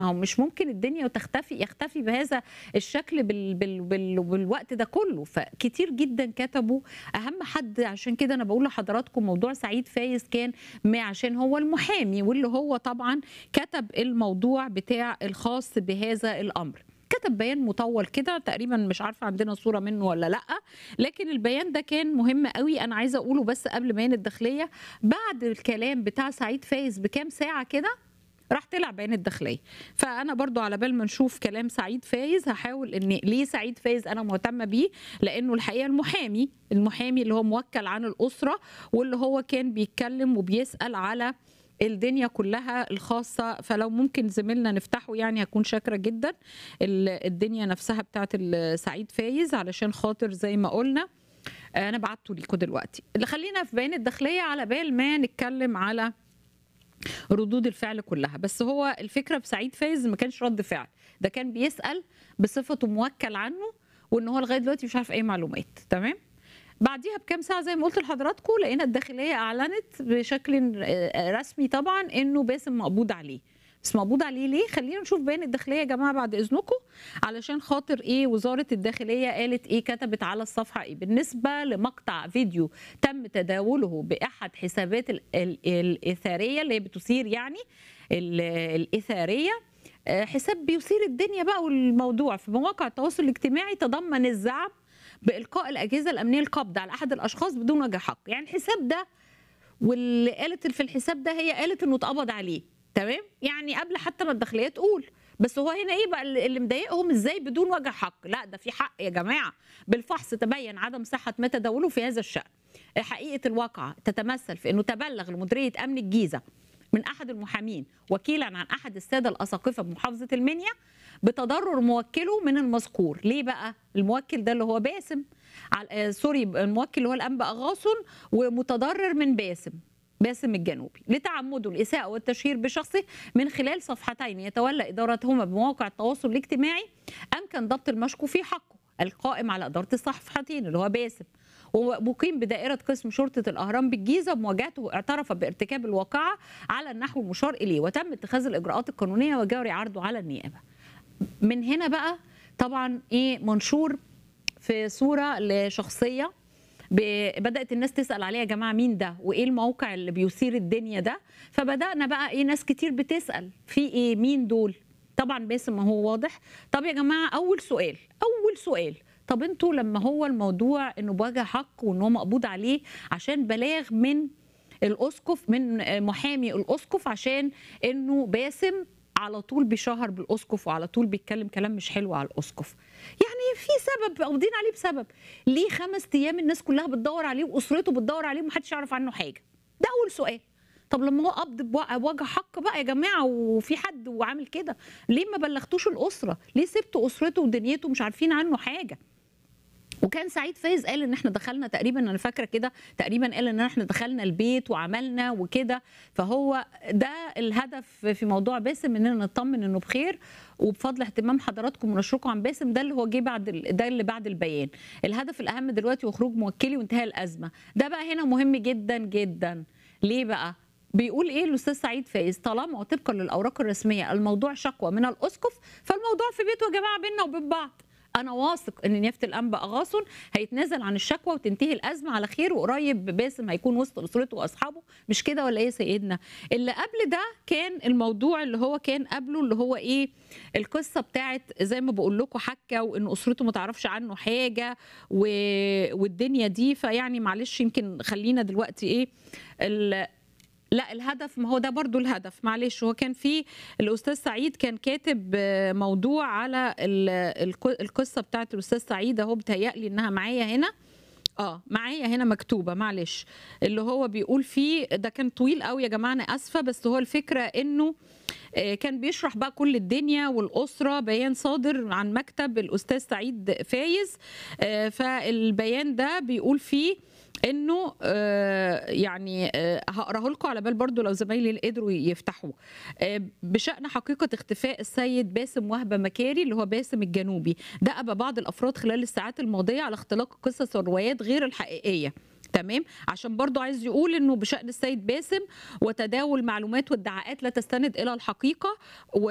ما هو مش ممكن الدنيا تختفي يختفي بهذا الشكل بال بال بال بالوقت ده كله فكتير جدا كتبوا اهم حد عشان كده انا بقول لحضراتكم موضوع سعيد فايز كان ما عشان هو المحامي واللي هو طبعا كتب الموضوع بتاع الخاص بهذا الامر كتب بيان مطول كده تقريبا مش عارفه عندنا صوره منه ولا لا لكن البيان ده كان مهم قوي انا عايزه اقوله بس قبل بيان الداخليه بعد الكلام بتاع سعيد فايز بكام ساعه كده راح طلع بيان الداخليه فانا برضو على بال ما نشوف كلام سعيد فايز هحاول ان ليه سعيد فايز انا مهتمه بيه لانه الحقيقه المحامي المحامي اللي هو موكل عن الاسره واللي هو كان بيتكلم وبيسال على الدنيا كلها الخاصة فلو ممكن زميلنا نفتحه يعني هكون شاكرة جدا الدنيا نفسها بتاعت سعيد فايز علشان خاطر زي ما قلنا أنا بعته ليكم دلوقتي اللي خلينا في بيان الداخلية على بال ما نتكلم على ردود الفعل كلها بس هو الفكرة في سعيد فايز ما كانش رد فعل ده كان بيسأل بصفته موكل عنه وان هو لغاية دلوقتي مش عارف اي معلومات تمام بعديها بكام ساعه زي ما قلت لحضراتكم لقينا الداخليه اعلنت بشكل رسمي طبعا انه باسم مقبوض عليه بس مقبوض عليه ليه خلينا نشوف بيان الداخليه يا جماعه بعد اذنكم علشان خاطر ايه وزاره الداخليه قالت ايه كتبت على الصفحه ايه بالنسبه لمقطع فيديو تم تداوله باحد حسابات الاثاريه اللي هي بتثير يعني الاثاريه حساب بيثير الدنيا بقى والموضوع في مواقع التواصل الاجتماعي تضمن الزعم بالقاء الاجهزه الامنيه القبض على احد الاشخاص بدون وجه حق يعني الحساب ده واللي قالت في الحساب ده هي قالت انه اتقبض عليه تمام يعني قبل حتى ما الداخليه تقول بس هو هنا ايه بقى اللي مضايقهم ازاي بدون وجه حق لا ده في حق يا جماعه بالفحص تبين عدم صحه ما تداوله في هذا الشان حقيقه الواقعه تتمثل في انه تبلغ لمديريه امن الجيزه من احد المحامين وكيلا عن احد الساده الاساقفه بمحافظه المنيا بتضرر موكله من المذكور ليه بقى الموكل ده اللي هو باسم آه سوري الموكل اللي هو الانبا اغاصن ومتضرر من باسم باسم الجنوبي لتعمده الإساءة والتشهير بشخصه من خلال صفحتين يتولى إدارتهما بمواقع التواصل الاجتماعي أمكن ضبط المشكو في حقه القائم على إدارة الصفحتين اللي هو باسم ومقيم بدائرة قسم شرطة الأهرام بالجيزة بمواجهته اعترف بارتكاب الواقعة على النحو المشار إليه وتم اتخاذ الإجراءات القانونية وجاري عرضه على النيابة من هنا بقى طبعا إيه منشور في صورة لشخصية بدات الناس تسال عليه يا جماعه مين ده وايه الموقع اللي بيثير الدنيا ده فبدانا بقى ايه ناس كتير بتسال في ايه مين دول طبعا باسم ما هو واضح طب يا جماعه اول سؤال اول سؤال طب انتوا لما هو الموضوع انه بوجه حق وان هو مقبوض عليه عشان بلاغ من الاسقف من محامي الاسقف عشان انه باسم على طول بيشهر بالاسقف وعلى طول بيتكلم كلام مش حلو على الاسقف يعني في سبب قابضين عليه بسبب ليه خمس ايام الناس كلها بتدور عليه واسرته بتدور عليه ومحدش يعرف عنه حاجه ده اول سؤال طب لما هو قبض بوجه حق بقى يا جماعه وفي حد وعامل كده ليه ما بلغتوش الاسره ليه سبتوا اسرته ودنيته مش عارفين عنه حاجه وكان سعيد فايز قال ان احنا دخلنا تقريبا انا فاكره كده تقريبا قال ان احنا دخلنا البيت وعملنا وكده فهو ده الهدف في موضوع باسم اننا نطمن انه بخير وبفضل اهتمام حضراتكم ونشركم عن باسم ده اللي هو جه بعد ده اللي بعد البيان الهدف الاهم دلوقتي هو خروج موكلي وانتهاء الازمه ده بقى هنا مهم جدا جدا ليه بقى بيقول ايه الاستاذ سعيد فايز طالما وطبقا للاوراق الرسميه الموضوع شكوى من الاسقف فالموضوع في بيته يا جماعه بيننا وبين بعض انا واثق ان نيافه الانبا اغاصن هيتنازل عن الشكوى وتنتهي الازمه على خير وقريب باسم هيكون وسط اسرته واصحابه مش كده ولا ايه يا سيدنا اللي قبل ده كان الموضوع اللي هو كان قبله اللي هو ايه القصه بتاعت زي ما بقول لكم حكه وان اسرته ما تعرفش عنه حاجه و... والدنيا دي فيعني معلش يمكن خلينا دلوقتي ايه ال... لا الهدف ما هو ده برضو الهدف معلش هو كان في الاستاذ سعيد كان كاتب موضوع على القصه بتاعت الاستاذ سعيد اهو بتهيألي انها معايا هنا اه معايا هنا مكتوبه معلش اللي هو بيقول فيه ده كان طويل قوي يا جماعه انا اسفه بس هو الفكره انه كان بيشرح بقى كل الدنيا والأسرة بيان صادر عن مكتب الأستاذ سعيد فايز فالبيان ده بيقول فيه انه آه يعني آه هقراه لكم على بال برضو لو زمايلي قدروا يفتحوه آه بشان حقيقه اختفاء السيد باسم وهبه مكاري اللي هو باسم الجنوبي دأب بعض الافراد خلال الساعات الماضيه على اختلاق قصص الروايات غير الحقيقيه تمام عشان برضو عايز يقول انه بشان السيد باسم وتداول معلومات وادعاءات لا تستند الى الحقيقه